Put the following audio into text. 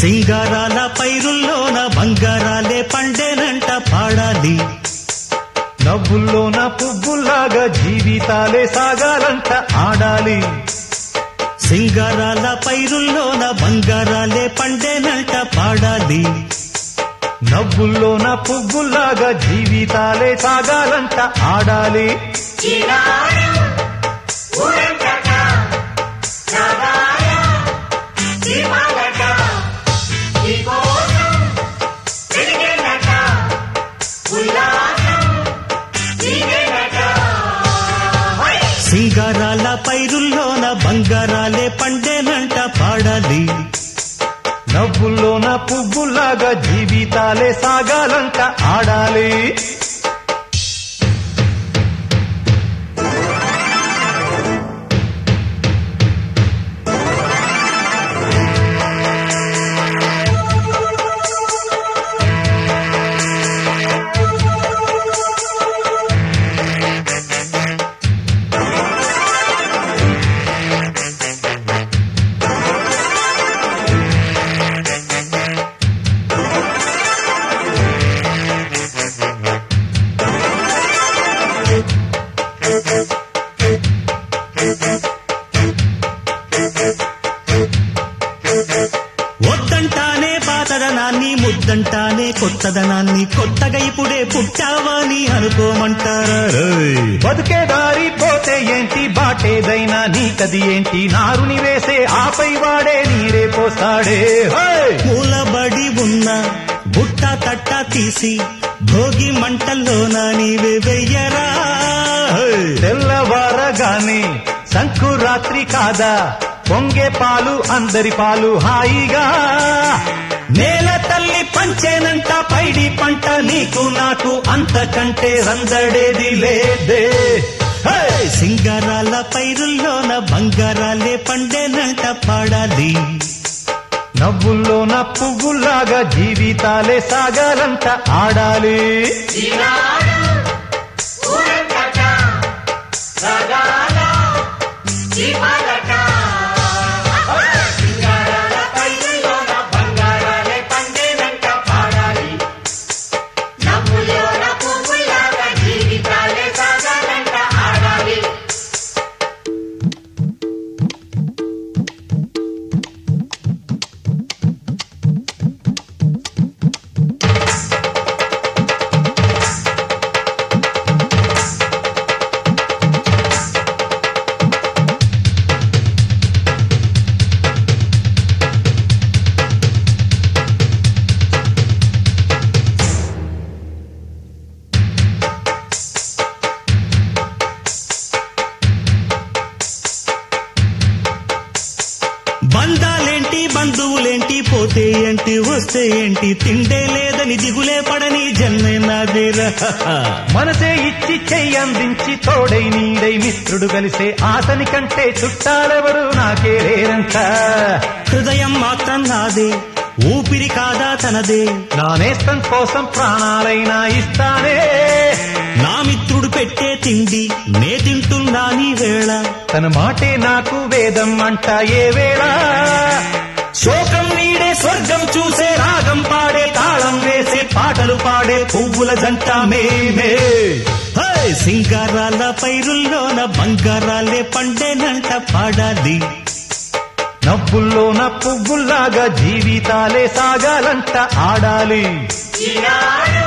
సింగారాల పైరుల్లోన బంగారాలే పండేనంట పాడాలి నవ్వుల్లోన పువ్వుల్లాగా జీవితాలే సాగాలంట ఆడాలి సింగారాల పైరుల్లోన బంగారాలే పండేనంట పాడాలి నవ్వుల్లోన పువ్వుల్లాగా జీవితాలే సాగాలంట ఆడాలి సింగారాల పైరుల్లోన బంగారాలే పండేనంట పాడాలి నవ్వుల్లోన పువ్వుల్లాగా జీవితాలే సాగాలంట ఆడాలి వద్దంటానే పాతదనాన్ని ముద్దంటానే కొత్తదనాన్ని కొత్తగా ఇప్పుడే పుట్టావని అనుకోమంటారా రేయ్? బతుకే దారి పోతే ఏంటి బాటేదైనా నీకది ఏంటి నారుని వేసే ఆపై వాడే నీరే పోస్తాడే హోయ్! మూలబడి ఉన్న బుట్ట తట్ట తీసి భోగి మంటల్లోన నీవే వెయ్యరా హేయ్! తెల్లవారగానే సంకురాత్రి కాదా పొంగే పాలు అందరి పాలు హాయిగా నేల తల్లి పంచేనంట పైడి పంట నీకు నాకు అంతకంటే రందడేది లేదే హేయ్! సింగారాల పైరుల్లోన బంగారాలే పండేనంట పాడాలి నవ్వుల్లోన పువ్వుల్లాగా జీవితాలే సాగాలంట ఆడాలి బంధాలేంటి బంధువులేంటి పోతే ఏంటి వస్తే ఏంటి తిండే లేదని దిగులే పడని జన్మే నాదిరా మనసే ఇచ్చి చెయ్యి అందించి తోడై నీడై మిత్రుడు కలిసే ఆతని కంటే చుట్టాలెవరు నాకే లేరంట హృదయం మాత్రం నాదే ఊపిరి కాదా తనదే నా నేస్తం కోసం ప్రాణాలైనా ఇస్తానే నా మిత్రుడు పెట్టే తిండి నే తింటున్నా నీ వేళ తన మాటే నాకు వేదం అంట ఏ వేళ శోకం నీడే స్వర్గం చూసే రాగం పాడే తాళం వేసే పాటలు పాడే పువ్వుల జంట మేమే హే! సింగారాల పైరుల్లోన బంగారాలే పండేనంట పాడాలి నవ్వుల్లోన పువ్వుల్లాగా జీవితాలే సాగాలంట ఆడాలి ఈనాడు